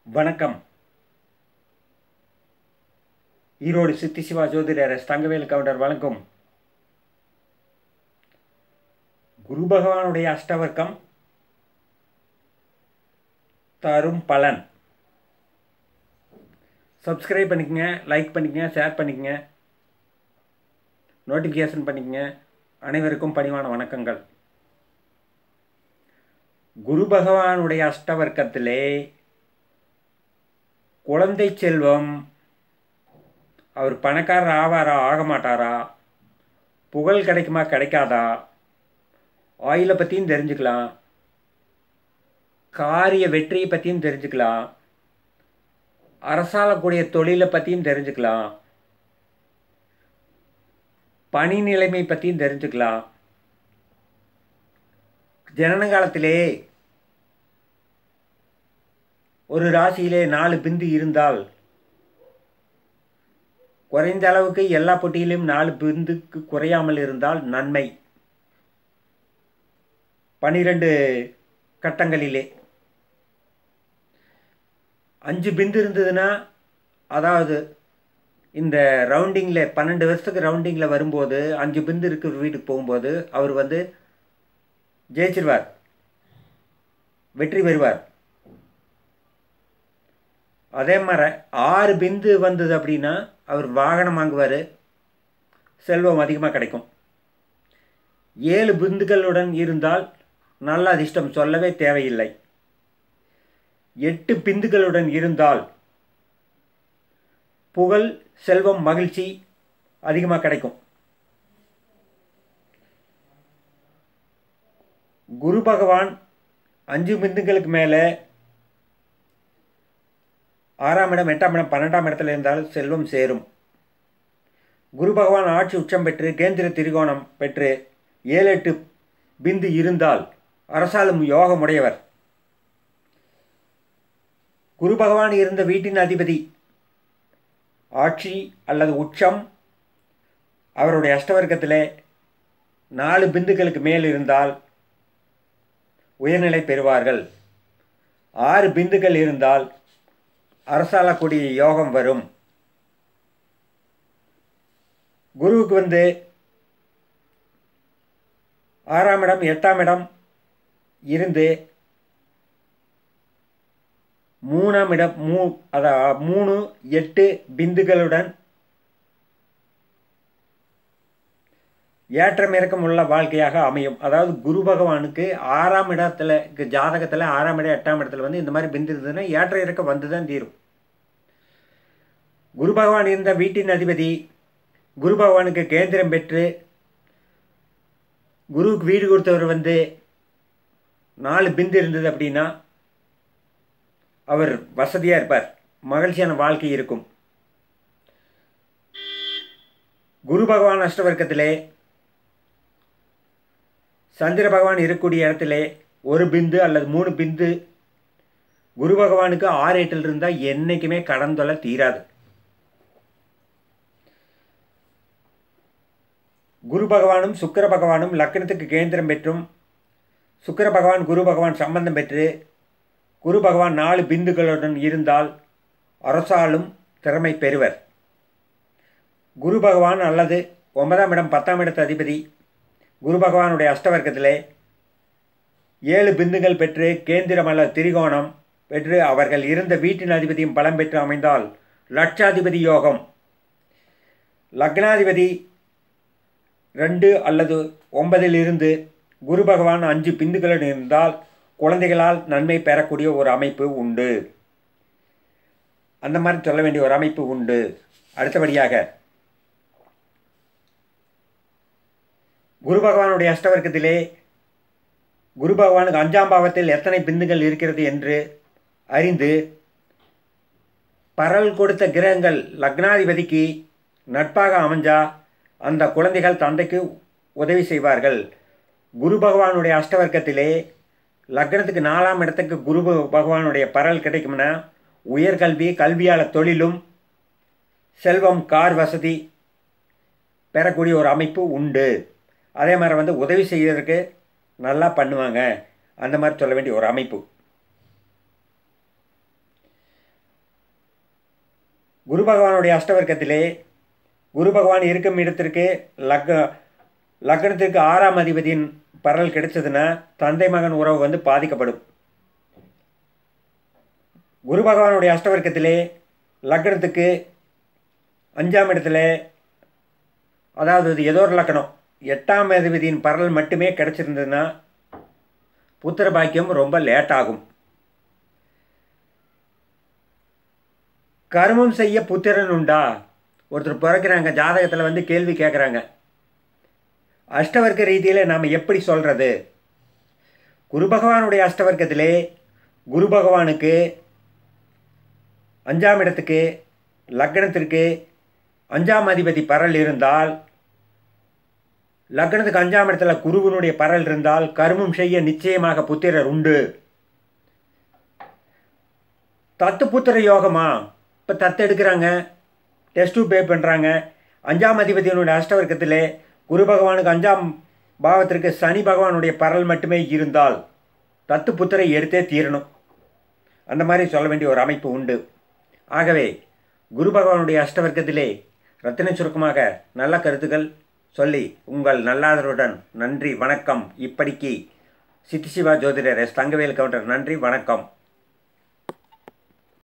வணக்கம் ஈரோடு சித்தி சிவா ஜோதிடர் எஸ். தங்கவேல் கவுண்டர் வழங்கும் குரு பகவானுடைய அஷ்டவர்க்கம் தரும் பலன் சப்ஸ்கிரைப் பண்ணிக்கங்க லைக் பண்ணிக்கங்க ஷேர் பண்ணிக்கங்க நோட்டிஃபிகேஷன் பண்ணிக்கங்க அனைவருக்கும் பணிவான வணக்கங்கள் குரு பகவானுடைய அஷ்டவர்க்கத்திலே குழந்தை செல்வம் அவர் பணக்காரர் ஆவாரா ஆக மாட்டாரா புகழ் கிடைக்குமா கிடைக்காதா ஆயிலை பற்றியும் தெரிஞ்சுக்கலாம் காரிய வெற்றியை பற்றியும் தெரிஞ்சுக்கலாம் அரசாளக்கூடிய தொழிலை பற்றியும் தெரிஞ்சுக்கலாம் பணி நிலைமை பற்றியும் தெரிஞ்சுக்கலாம் ஜனன காலத்திலே ஒரு ராசியிலே நாலு பிந்து இருந்தால் குறைந்த அளவுக்கு எல்லா போட்டியிலும் நாலு பிந்துக்கு குறையாமல் இருந்தால் நன்மை பனிரெண்டு கட்டங்களிலே அஞ்சு பிந்து இருந்ததுன்னா அதாவது இந்த ரவுண்டிங்கில் பன்னெண்டு வருஷத்துக்கு ரவுண்டிங்கில் வரும்போது அஞ்சு பிந்து இருக்கிற வீட்டுக்கு போகும்போது அவர் வந்து ஜெயிச்சிருவார் வெற்றி பெறுவார் அதே மாதிரி ஆறு பிந்து வந்தது அப்படின்னா அவர் வாகனம் வாங்குவார் செல்வம் அதிகமாக கிடைக்கும் ஏழு பிந்துக்களுடன் இருந்தால் நல்ல அதிர்ஷ்டம் சொல்லவே தேவையில்லை எட்டு பிந்துக்களுடன் இருந்தால் புகழ் செல்வம் மகிழ்ச்சி அதிகமாக கிடைக்கும் குரு பகவான் அஞ்சு பிந்துக்களுக்கு மேலே ஆறாம் இடம் எட்டாம் இடம் பன்னெண்டாம் இடத்துல இருந்தால் செல்வம் சேரும் குரு பகவான் ஆட்சி உச்சம் பெற்று கேந்திர திரிகோணம் பெற்று ஏழு எட்டு பிந்து இருந்தால் அரசாலும் யோகமுடையவர் குரு பகவான் இருந்த வீட்டின் அதிபதி ஆட்சி அல்லது உச்சம் அவருடைய அஷ்டவர்க்கத்தில் நாலு பிந்துக்களுக்கு மேல் இருந்தால் உயர்நிலை பெறுவார்கள் ஆறு பிந்துக்கள் இருந்தால் அரசாளக்கூடிய யோகம் வரும் குருவுக்கு வந்து ஆறாம் இடம் எட்டாம் இடம் இருந்து மூணாம் இடம் மூ அதா மூணு எட்டு பிந்துகளுடன் ஏற்றம் இறக்கம் உள்ள வாழ்க்கையாக அமையும் அதாவது குரு பகவானுக்கு ஆறாம் இடத்துல ஜாதகத்தில் ஆறாம் இடம் எட்டாம் இடத்துல வந்து இந்த மாதிரி பிந்து இருந்ததுன்னா ஏற்ற இறக்கம் வந்து தான் தீரும் குரு பகவான் இருந்த வீட்டின் அதிபதி குரு பகவானுக்கு கேந்திரம் பெற்று குருவுக்கு வீடு கொடுத்தவர் வந்து நாலு பிந்து இருந்தது அப்படின்னா அவர் வசதியாக இருப்பார் மகிழ்ச்சியான வாழ்க்கை இருக்கும் குரு பகவான் அஷ்டவர்க்கத்திலே சந்திர பகவான் இருக்கக்கூடிய இடத்துல ஒரு பிந்து அல்லது மூணு பிந்து குரு பகவானுக்கு ஆறு எட்டில் இருந்தால் என்றைக்குமே கடன் தொலை தீராது குரு பகவானும் சுக்கர பகவானும் லக்னத்துக்கு கேந்திரம் பெற்றும் சுக்கர பகவான் குரு பகவான் சம்பந்தம் பெற்று குரு பகவான் நாலு பிந்துகளுடன் இருந்தால் அரசாலும் திறமை பெறுவர் குரு பகவான் அல்லது ஒன்பதாம் இடம் பத்தாம் இடத்து அதிபதி குரு பகவானுடைய அஷ்டவர்க்கத்திலே ஏழு பிந்துகள் பெற்று கேந்திரம் அல்ல திரிகோணம் பெற்று அவர்கள் இருந்த வீட்டின் அதிபதியும் பலம் பெற்று அமைந்தால் லட்சாதிபதி யோகம் லக்னாதிபதி ரெண்டு அல்லது ஒன்பதில் இருந்து குரு பகவான் அஞ்சு பிந்துகளுடன் இருந்தால் குழந்தைகளால் நன்மை பெறக்கூடிய ஒரு அமைப்பு உண்டு அந்த மாதிரி சொல்ல வேண்டிய ஒரு அமைப்பு உண்டு அடுத்தபடியாக குரு பகவானுடைய அஷ்டவர்க்கத்திலே குரு பகவானுக்கு அஞ்சாம் பாவத்தில் எத்தனை பிந்துகள் இருக்கிறது என்று அறிந்து பரல் கொடுத்த கிரகங்கள் லக்னாதிபதிக்கு நட்பாக அமைஞ்சா அந்த குழந்தைகள் தந்தைக்கு உதவி செய்வார்கள் குரு பகவானுடைய அஷ்டவர்க்கத்திலே லக்னத்துக்கு நாலாம் இடத்துக்கு குரு பகவானுடைய பரல் கிடைக்கும்னா உயர்கல்வி கல்வியாள தொழிலும் செல்வம் கார் வசதி பெறக்கூடிய ஒரு அமைப்பு உண்டு அதே மாதிரி வந்து உதவி செய்வதற்கு நல்லா பண்ணுவாங்க அந்த மாதிரி சொல்ல வேண்டிய ஒரு அமைப்பு குரு பகவானுடைய அஷ்டவர்க்கத்திலே குரு பகவான் இருக்கும் இடத்திற்கு லக்க லக்னத்திற்கு ஆறாம் அதிபதியின் பரல் கிடைச்சதுன்னா தந்தை மகன் உறவு வந்து பாதிக்கப்படும் குரு பகவானுடைய அஷ்டவர்க்கத்திலே லக்னத்துக்கு அஞ்சாம் இடத்துல அதாவது இது ஏதோ ஒரு லக்கணம் எட்டாம் அதிபதியின் பரல் மட்டுமே கிடச்சிருந்ததுன்னா புத்திர பாக்கியம் ரொம்ப லேட் ஆகும் கர்மம் செய்ய புத்திரன் உண்டா ஒருத்தர் பிறக்கிறாங்க ஜாதகத்தில் வந்து கேள்வி கேட்குறாங்க அஷ்டவர்க்க ரீதியில் நாம் எப்படி சொல்கிறது குரு பகவானுடைய அஷ்டவர்க்கத்திலே குரு பகவானுக்கு அஞ்சாம் இடத்துக்கு லக்னத்திற்கு அஞ்சாம் அதிபதி பரல் இருந்தால் லக்னத்துக்கு அஞ்சாம் இடத்துல குருவனுடைய பரல் இருந்தால் கர்மம் செய்ய நிச்சயமாக புத்திரர் உண்டு தத்து புத்திர யோகமா இப்போ தத்து எடுக்கிறாங்க டெஸ்ட் பே பண்ணுறாங்க அஞ்சாம் அதிபதியினுடைய அஷ்டவர்க்கத்திலே குரு பகவானுக்கு அஞ்சாம் பாவத்திற்கு சனி பகவானுடைய பரல் மட்டுமே இருந்தால் தத்து புத்திரை எடுத்தே தீரணும் அந்த மாதிரி சொல்ல வேண்டிய ஒரு அமைப்பு உண்டு ஆகவே குரு பகவானுடைய அஷ்டவர்க்கத்திலே ரத்தின சுருக்கமாக நல்ல கருத்துக்கள் சொல்லி உங்கள் நல்லாதருடன் நன்றி வணக்கம் இப்படிக்கு சித்தி சிவா ஜோதிடர் எஸ் தங்கவேல் கவுண்டர் நன்றி வணக்கம்